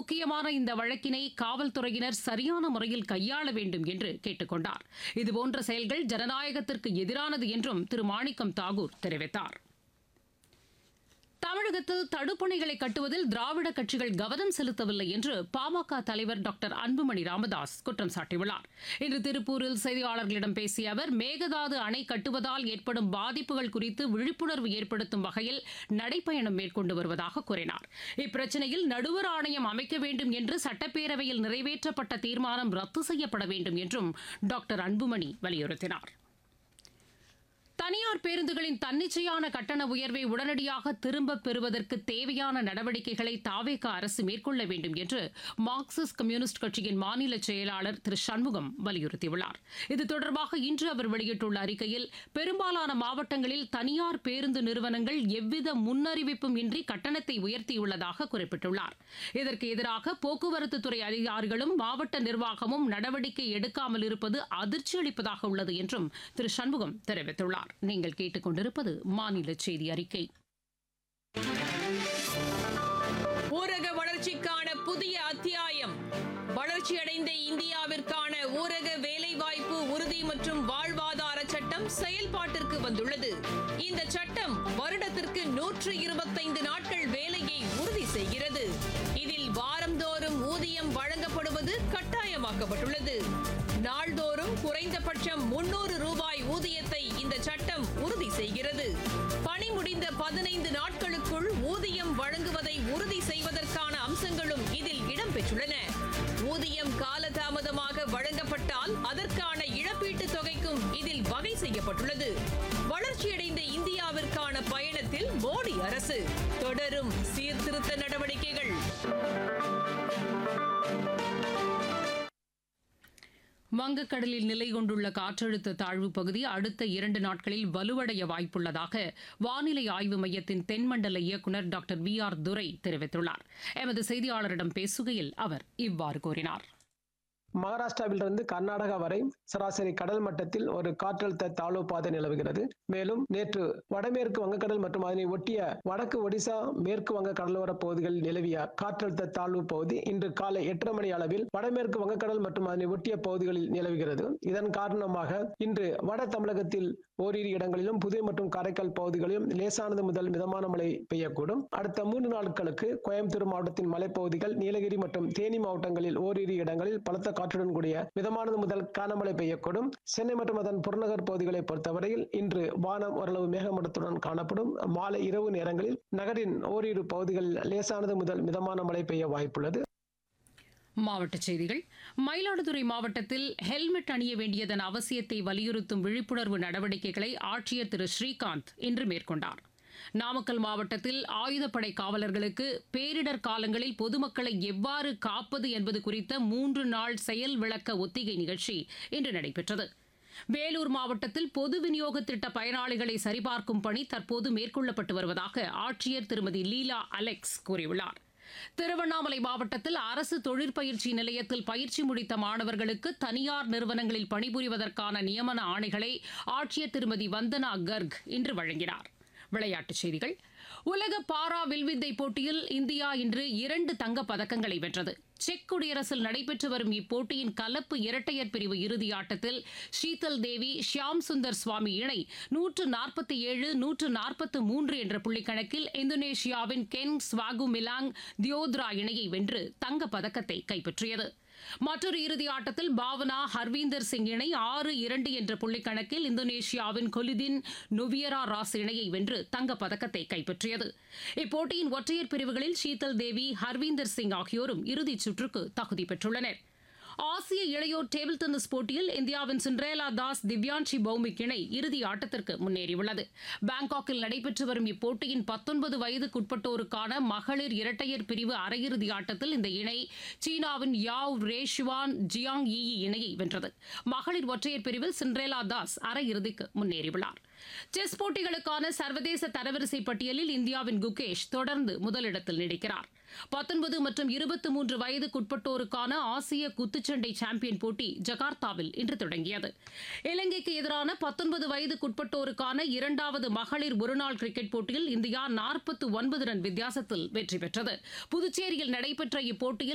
முக்கியமான இந்த வழக்கினை காவல்துறையினர் சரியான முறையில் கையாள வேண்டும் என்று கேட்டுக் கொண்டார் இதுபோன்ற செயல்கள் ஜனநாயகத்திற்கு எதிரானது என்றும் திரு மாணிக்கம் தாகூர் தெரிவித்தார் தமிழகத்தில் தடுப்பணைகளை கட்டுவதில் திராவிட கட்சிகள் கவனம் செலுத்தவில்லை என்று பாமக தலைவர் டாக்டர் அன்புமணி ராமதாஸ் குற்றம் சாட்டியுள்ளார் இன்று திருப்பூரில் செய்தியாளர்களிடம் பேசிய அவர் மேகதாது அணை கட்டுவதால் ஏற்படும் பாதிப்புகள் குறித்து விழிப்புணர்வு ஏற்படுத்தும் வகையில் நடைப்பயணம் மேற்கொண்டு வருவதாக கூறினார் இப்பிரச்சனையில் நடுவர் ஆணையம் அமைக்க வேண்டும் என்று சட்டப்பேரவையில் நிறைவேற்றப்பட்ட தீர்மானம் ரத்து செய்யப்பட வேண்டும் என்றும் டாக்டர் அன்புமணி வலியுறுத்தினார் தனியார் பேருந்துகளின் தன்னிச்சையான கட்டண உயர்வை உடனடியாக திரும்பப் பெறுவதற்கு தேவையான நடவடிக்கைகளை தாவேக அரசு மேற்கொள்ள வேண்டும் என்று மார்க்சிஸ்ட் கம்யூனிஸ்ட் கட்சியின் மாநில செயலாளர் திரு சண்முகம் வலியுறுத்தியுள்ளார் இது தொடர்பாக இன்று அவர் வெளியிட்டுள்ள அறிக்கையில் பெரும்பாலான மாவட்டங்களில் தனியார் பேருந்து நிறுவனங்கள் எவ்வித முன்னறிவிப்பும் இன்றி கட்டணத்தை உயர்த்தியுள்ளதாக குறிப்பிட்டுள்ளார் இதற்கு எதிராக போக்குவரத்து துறை அதிகாரிகளும் மாவட்ட நிர்வாகமும் நடவடிக்கை எடுக்காமல் இருப்பது அதிர்ச்சி அளிப்பதாக உள்ளது என்றும் திரு சண்முகம் தெரிவித்துள்ளார் நீங்கள் கேட்டுக்கொண்டிருப்பது மாநில செய்தி அறிக்கை ஊரக வளர்ச்சிக்கான புதிய அத்தியாயம் வளர்ச்சியடைந்த இந்தியாவிற்கான ஊரக வேலைவாய்ப்பு உறுதி மற்றும் வாழ்வாதார சட்டம் செயல்பாட்டிற்கு வந்துள்ளது இந்த சட்டம் வருடத்திற்கு நூற்று இருபத்தைந்து நாட்கள் வேலையை உறுதி செய்கிறது இதில் வாரந்தோறும் ஊதியம் வழங்கப்படுவது கட்டாயமாக்கப்பட்டுள்ளது நாள்தோறும் குறைந்தபட்சம் முன்னூறு ரூபாய் ஊதியத்தை இந்த சட்டம் உறுதி செய்கிறது பணி முடிந்த பதினைந்து நாட்களுக்குள் ஊதியம் வழங்குவதை உறுதி செய்வதற்கான அம்சங்களும் இதில் இடம்பெற்றுள்ளன ஊதியம் காலதாமதமாக வழங்கப்பட்டால் அதற்கான இழப்பீட்டுத் தொகைக்கும் இதில் வகை செய்யப்பட்டுள்ளது வளர்ச்சியடைந்த இந்தியாவிற்கான பயணத்தில் மோடி அரசு தொடரும் சீர்திருத்த நடவடிக்கைகள் வங்கக்கடலில் நிலை கொண்டுள்ள காற்றழுத்த தாழ்வு பகுதி அடுத்த இரண்டு நாட்களில் வலுவடைய வாய்ப்புள்ளதாக வானிலை ஆய்வு மையத்தின் தென்மண்டல இயக்குநர் டாக்டர் வி ஆர் துரை தெரிவித்துள்ளார் எமது செய்தியாளரிடம் பேசுகையில் அவர் இவ்வாறு கூறினார் மகாராஷ்டிராவிலிருந்து கர்நாடகா வரை சராசரி கடல் மட்டத்தில் ஒரு காற்றழுத்த தாழ்வு பாதை நிலவுகிறது மேலும் நேற்று வடமேற்கு வங்கக்கடல் மற்றும் அதனை ஒட்டிய வடக்கு ஒடிசா மேற்கு வங்க கடலோர பகுதிகளில் நிலவிய காற்றழுத்த தாழ்வு பகுதி இன்று காலை எட்டரை மணி அளவில் வடமேற்கு வங்கக்கடல் மற்றும் அதனை ஒட்டிய பகுதிகளில் நிலவுகிறது இதன் காரணமாக இன்று வட தமிழகத்தில் ஓரிரு இடங்களிலும் புதுவை மற்றும் காரைக்கால் பகுதிகளிலும் லேசானது முதல் மிதமான மழை பெய்யக்கூடும் அடுத்த மூன்று நாட்களுக்கு கோயம்புத்தூர் மாவட்டத்தின் மலைப்பகுதிகள் நீலகிரி மற்றும் தேனி மாவட்டங்களில் ஓரிரு இடங்களில் பலத்த காற்றுடன் கூடிய மிதமானது முதல் கனமழை பெய்யக்கூடும் சென்னை மற்றும் அதன் புறநகர் பகுதிகளை பொறுத்தவரையில் இன்று வானம் ஓரளவு மேகமூட்டத்துடன் காணப்படும் மாலை இரவு நேரங்களில் நகரின் ஓரிரு பகுதிகளில் லேசானது முதல் மிதமான மழை பெய்ய வாய்ப்புள்ளது மாவட்டச் செய்திகள் மயிலாடுதுறை மாவட்டத்தில் ஹெல்மெட் அணிய வேண்டியதன் அவசியத்தை வலியுறுத்தும் விழிப்புணர்வு நடவடிக்கைகளை ஆட்சியர் திரு ஸ்ரீகாந்த் இன்று மேற்கொண்டார் நாமக்கல் மாவட்டத்தில் ஆயுதப்படை காவலர்களுக்கு பேரிடர் காலங்களில் பொதுமக்களை எவ்வாறு காப்பது என்பது குறித்த மூன்று நாள் செயல் விளக்க ஒத்திகை நிகழ்ச்சி இன்று நடைபெற்றது வேலூர் மாவட்டத்தில் பொது விநியோக திட்ட பயனாளிகளை சரிபார்க்கும் பணி தற்போது மேற்கொள்ளப்பட்டு வருவதாக ஆட்சியர் திருமதி லீலா அலெக்ஸ் கூறியுள்ளார் திருவண்ணாமலை மாவட்டத்தில் அரசு தொழிற்பயிற்சி நிலையத்தில் பயிற்சி முடித்த மாணவர்களுக்கு தனியார் நிறுவனங்களில் பணிபுரிவதற்கான நியமன ஆணைகளை ஆட்சியர் திருமதி வந்தனா கர்க் இன்று வழங்கினார் விளையாட்டுச் செய்திகள் உலக பாரா வில்வித்தை போட்டியில் இந்தியா இன்று இரண்டு தங்கப் பதக்கங்களை வென்றது செக் குடியரசில் நடைபெற்று வரும் இப்போட்டியின் கலப்பு இரட்டையர் பிரிவு இறுதி ஆட்டத்தில் ஷீதல் தேவி ஷியாம் சுந்தர் சுவாமி இணை நூற்று நாற்பத்தி ஏழு நூற்று நாற்பத்து மூன்று என்ற புள்ளிக்கணக்கில் இந்தோனேஷியாவின் கென் ஸ்வாகு மிலாங் தியோத்ரா இணையை வென்று தங்கப் பதக்கத்தை கைப்பற்றியது மற்றொரு இறுதி ஆட்டத்தில் பாவனா ஹர்வீந்தர் சிங் இணை ஆறு இரண்டு என்ற புள்ளிக்கணக்கில் இந்தோனேஷியாவின் கொலிதின் நொவியரா ராஸ் இணையை வென்று தங்கப் பதக்கத்தை கைப்பற்றியது இப்போட்டியின் ஒற்றையர் பிரிவுகளில் ஷீதல் தேவி ஹர்வீந்தர் சிங் ஆகியோரும் இறுதிச் சுற்றுக்கு தகுதி பெற்றுள்ளனர் ஆசிய இளையோர் டேபிள் டென்னிஸ் போட்டியில் இந்தியாவின் சிண்ட்ரேலா தாஸ் திவ்யான்ஷி பௌமிக் இணை இறுதி ஆட்டத்திற்கு முன்னேறியுள்ளது பாங்காக்கில் நடைபெற்று வரும் இப்போட்டியின் பத்தொன்பது வயதுக்குட்பட்டோருக்கான மகளிர் இரட்டையர் பிரிவு அரையிறுதி ஆட்டத்தில் இந்த இணை சீனாவின் யாவ் ரேஷுவான் ஜியாங் ஈ இணையை வென்றது மகளிர் ஒற்றையர் பிரிவில் சிண்ட்ரேலா தாஸ் அரையிறுதிக்கு முன்னேறியுள்ளார் செஸ் போட்டிகளுக்கான சர்வதேச தரவரிசை பட்டியலில் இந்தியாவின் குகேஷ் தொடர்ந்து முதலிடத்தில் நீடிக்கிறார் பத்தொன்பது மற்றும் இருபத்தி மூன்று வயதுக்குட்பட்டோருக்கான ஆசிய குத்துச்சண்டை சாம்பியன் போட்டி ஜகார்த்தாவில் இன்று தொடங்கியது இலங்கைக்கு எதிரான பத்தொன்பது வயதுக்குட்பட்டோருக்கான இரண்டாவது மகளிர் ஒருநாள் கிரிக்கெட் போட்டியில் இந்தியா நாற்பத்தி ஒன்பது ரன் வித்தியாசத்தில் வெற்றி பெற்றது புதுச்சேரியில் நடைபெற்ற இப்போட்டியில்